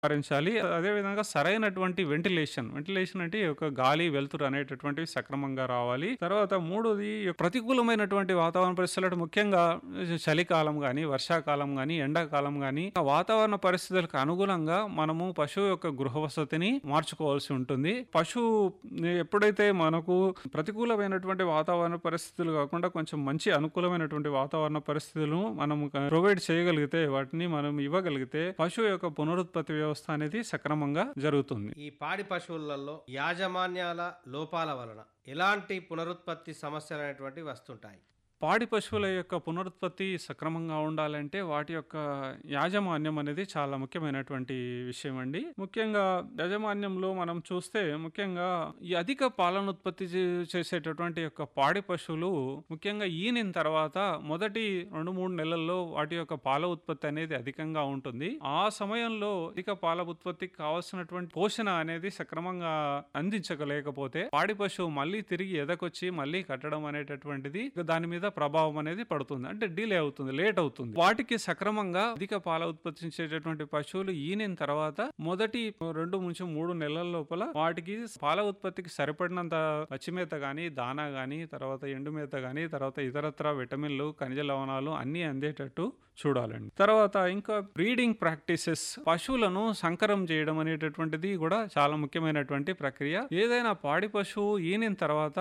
నివారించాలి. అదేవిధంగా సరైనటువంటి వెంటిలేషన్. వెంటిలేషన్ అంటే ఒక గాలి, వెలుతురు అనేటటువంటివి సక్రమంగా రావాలి. తర్వాత మూడోది ప్రతికూలమైనటువంటి వాతావరణ పరిస్థితులు అంటే ముఖ్యంగా చలికాలం గాని, వర్షాకాలం గాని, ఎండాకాలం గాని ఆ వాతావరణ పరిస్థితులకు అనుగుణంగా మనము పశువు యొక్క గృహ వసతిని మార్చుకోవాల్సి ఉంటుంది. పశువు ఎప్పుడైతే మనకు ప్రతికూలమైనటువంటి వాతావరణ పరిస్థితులు కాకుండా కొంచెం మంచి అనుకూలమైనటువంటి వాతావరణ పరిస్థితులను మనం ప్రొవైడ్ చేయగలిగితే వాటిని మనం ఇవ్వగలిగితే పశువు యొక్క పునరుత్పత్తి వ్యవస్థ అనేది సక్రమంగా జరుగుతుంది. ఈ పాడి పశువులలో యాజమాన్యాల లోపాల వలన ఎలాంటి పునరుత్పత్తి సమస్యలు అనేటువంటివి వస్తుంటాయి? పాడి పశువుల యొక్క పునరుత్పత్తి సక్రమంగా ఉండాలంటే వాటి యొక్క యాజమాన్యం అనేది చాలా ముఖ్యమైనటువంటి విషయం అండి. ముఖ్యంగా యాజమాన్యంలో మనం చూస్తే ముఖ్యంగా ఈ అధిక పాలను ఉత్పత్తి చే చేసేటటువంటి యొక్క పాడి పశువులు ముఖ్యంగా ఈనిన తర్వాత మొదటి 2, 3 నెలల్లో వాటి యొక్క పాల ఉత్పత్తి అనేది అధికంగా ఉంటుంది. ఆ సమయంలో అధిక పాల ఉత్పత్తికి కావాల్సినటువంటి పోషణ అనేది సక్రమంగా అందించలేకపోతే పాడి పశువు మళ్ళీ తిరిగి ఎదకొచ్చి మళ్ళీ కట్టడం అనేటటువంటిది దాని మీద ప్రభావం అనేది పడుతుంది. అంటే డిలే అవుతుంది. లేట్ అవుతుంది. వాటికి సక్రమంగా అధిక పాల ఉత్పత్తించేటటువంటి పశువులు ఈనిన తర్వాత మొదటి 2-3 నెలల లోపల వాటికి పాల ఉత్పత్తికి సరిపడినంత పచ్చిమేత గాని, దానా గాని, తర్వాత ఎండు మేత గాని, తర్వాత ఇతరత్రా విటమిన్లు, ఖనిజ లవణాలు అన్నీ అందేటట్టు చూడాలండి. తర్వాత ఇంకా బ్రీడింగ్ ప్రాక్టీసెస్ పశువులను సంకరం చేయడం అనేటటువంటిది కూడా చాలా ముఖ్యమైనటువంటి ప్రక్రియ. ఏదైనా పాడి పశువు ఈనిన తర్వాత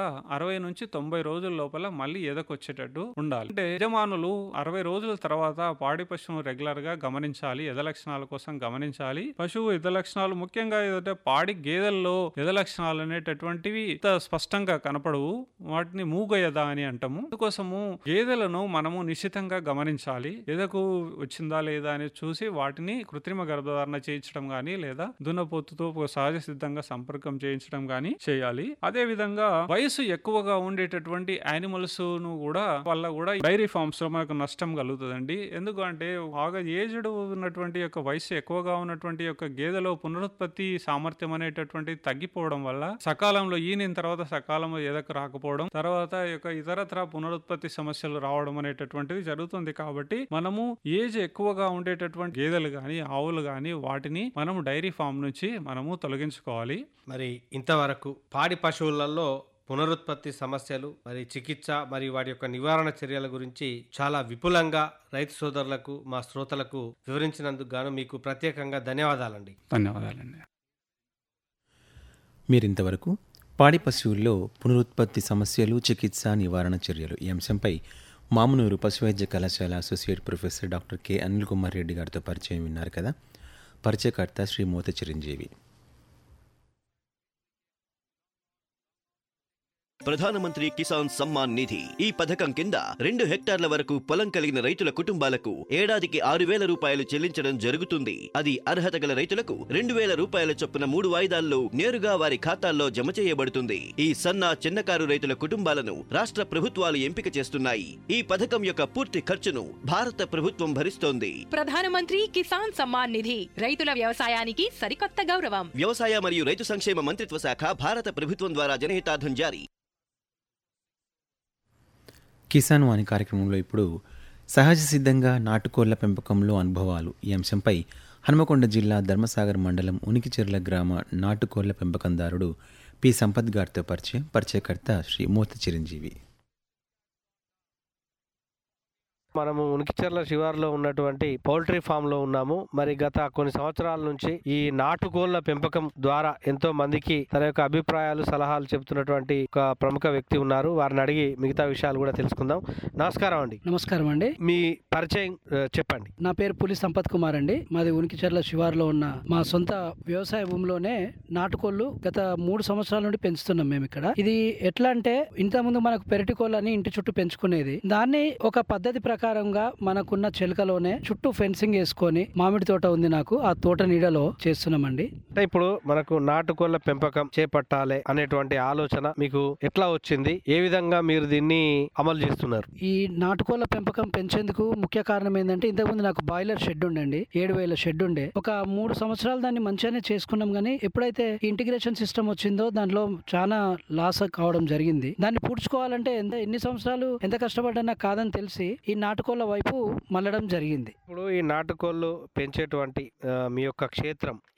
60-90 రోజుల లోపల మళ్ళీ ఎదకొచ్చేటట్టు ఉండాలి. అంటే యజమానులు 60 రోజుల తర్వాత పాడి పశువును రెగ్యులర్ గా గమనించాలి. ఎద లక్షణాల కోసం గమనించాలి. పశువు ఎద లక్షణాలు ముఖ్యంగా ఏదంటే పాడి గేదెల్లో ఎద లక్షణాలు అనేటటువంటివి ఇంత స్పష్టంగా కనపడవు. వాటిని మూగ ఎద అని అంటాము. అందుకోసము గేదెలను మనము నిశితంగా గమనించాలి. ఎదకు వచ్చిందా లేదా అని చూసి వాటిని కృత్రిమ గర్భధారణ చేయించడం గాని లేదా దున్నపోతుతో సహజ సిద్ధంగా సంపర్కం చేయించడం గాని చేయాలి. అదే విధంగా వయసు ఎక్కువగా ఉండేటటువంటి యానిమల్స్ ను కూడా వల్ల కూడా డైరీ ఫార్మ్స్ లో మనకు నష్టం కలుగుతుందండి. ఎందుకు అంటే బాగా ఏజ్డ్ ఉన్నటువంటి యొక్క వయసు ఎక్కువగా ఉన్నటువంటి యొక్క గేదెలో పునరుత్పత్తి సామర్థ్యం అనేటటువంటిది తగ్గిపోవడం వల్ల సకాలంలో ఈనిన తర్వాత సకాలంలో ఎదకు రాకపోవడం తర్వాత యొక్క ఇతరత్రా పునరుత్పత్తి సమస్యలు రావడం అనేటటువంటిది జరుగుతుంది కాబట్టి మనము ఏజ్ ఎక్కువగా ఉండేటటువంటి గేదెలు గాని, ఆవులు గాని వాటిని మనం డైరీ ఫామ్ నుంచి మనము తొలగించుకోవాలి. మరి ఇంతవరకు పాడి పశువులలో పునరుత్పత్తి సమస్యలు, మరి చికిత్స మరియు వాటి యొక్క నివారణ చర్యల గురించి చాలా విపులంగా రైతు సోదరులకు, మా శ్రోతలకు వివరించినందుకు గాను మీకు ప్రత్యేకంగా ధన్యవాదాలండి. ధన్యవాదాలండి. మీరింతవరకు పాడి పశువుల్లో పునరుత్పత్తి సమస్యలు, చికిత్స, నివారణ చర్యలు ఈ అంశంపై మామునూరు పశువైద్య కళాశాల associate professor doctor K Anil Kumar Reddy గారితో పరిచయం విన్నారు కదా. పరిచయకర్త శ్రీ మోత చిరంజీవి. ప్రధానమంత్రి కిసాన్ సమ్మాన్ నిధి ఈ పథకం కింద రెండు హెక్టార్ల వరకు పొలం కలిగిన రైతుల కుటుంబాలకు ఏడాదికి ఆరు వేల రూపాయలు చెల్లించడం జరుగుతుంది అది అర్హత గల రైతులకు రెండు వేల రూపాయల చొప్పున మూడు వాయిదాల్లో నేరుగా వారి ఖాతాల్లో జమ చేయబడుతుంది ఈ సన్న చిన్నకారు రైతుల కుటుంబాలను రాష్ట్ర ప్రభుత్వాలు ఎంపిక చేస్తున్నాయి ఈ పథకం యొక్క పూర్తి ఖర్చును భారత ప్రభుత్వం భరిస్తోంది ప్రధానమంత్రి కిసాన్ సమ్మాన్ నిధి రైతుల వ్యవసాయానికి సరికొత్త గౌరవం వ్యవసాయ మరియు రైతు సంక్షేమ మంత్రిత్వ శాఖ భారత ప్రభుత్వం ద్వారా జనహితార్థం జారీ కిసాన్ వాణి కార్యక్రమంలో ఇప్పుడు సహజ సిద్ధంగా నాటుకోళ్ల పెంపకంలో అనుభవాలు ఈ అంశంపై హనుమకొండ జిల్లా ధర్మసాగర్ మండలం ఉనికిచెర్ల గ్రామ నాటుకోళ్ల పెంపకందారుడు పి సంపత్ గారితో పరిచయం పరిచయకర్త శ్రీ మూర్తి చిరంజీవి మనము ఉనికిచెర్ల శివారులో ఉన్నటువంటి పౌల్ట్రీ ఫామ్ లో ఉన్నాము మరి గత కొన్ని సంవత్సరాల నుంచి ఈ నాటుకోళ్ల పెంపకం ద్వారా ఎంతో మందికి తన యొక్క అభిప్రాయాలు సలహాలు చెబుతున్నటువంటి ఒక ప్రముఖ వ్యక్తి ఉన్నారు వారిని అడిగి మిగతా విషయాలు కూడా తెలుసుకుందాం నమస్కారం అండి నమస్కారం అండి మీ పరిచయం ఆ, చెప్పండి నా పేరు పులి సంపత్ కుమార్ అండి మాది ఉనికిచెర్ల శివారులో ఉన్న మా సొంత వ్యవసాయ భూమిలోనే నాటుకోళ్లు గత మూడు సంవత్సరాల నుండి పెంచుతున్నాం మేము ఇక్కడ ఇది ఎట్లా అంటే ఇంత ముందు మనకు పెరటి కోళ్ళని ఇంటి చుట్టూ పెంచుకునేది దాన్ని ఒక పద్ధతి ప్రకారంగా మనకున్న చెలకలోనే చుట్టూ ఫెన్సింగ్ వేసుకొని మామిడి తోట ఉంది నాకు ఆ తోట నీడలో చేస్తున్నామండి అంటే ఇప్పుడు మనకు నాటుకోళ్ల పెంపకం చేపట్టాలి అనేటువంటి ఆలోచన మీకు ఎట్లా వచ్చింది ఏ విధంగా మీరు దీన్ని అమలు చేస్తున్నారు ఈ నాటుకోళ్ల పెంపకం పెంచేందుకు ముఖ్య కారణం ఏంటంటే ఇంతకుముందు నాకు బాయిలర్ షెడ్ ఉండండి ఏడు వేల షెడ్ ఉండే ఒక మూడు సంవత్సరాలు దాన్ని మంచిగానే చేసుకున్నాం కానీ ఎప్పుడైతే ఇంటిగ్రేషన్ సిస్టమ్ వచ్చిందో దాంట్లో చాలా లాస్ కావడం జరిగింది దాన్ని పూడ్చుకోవాలంటే ఎంత ఎన్ని సంవత్సరాలు ఎంత కష్టపడ్డా కాదని తెలిసి ఈ నాటుకోళ్ల వైపు మళ్ళడం జరిగింది ఇప్పుడు ఈ నాటుకోళ్లు పెంచేటువంటి ఆ, మీ యొక్క క్షేత్రం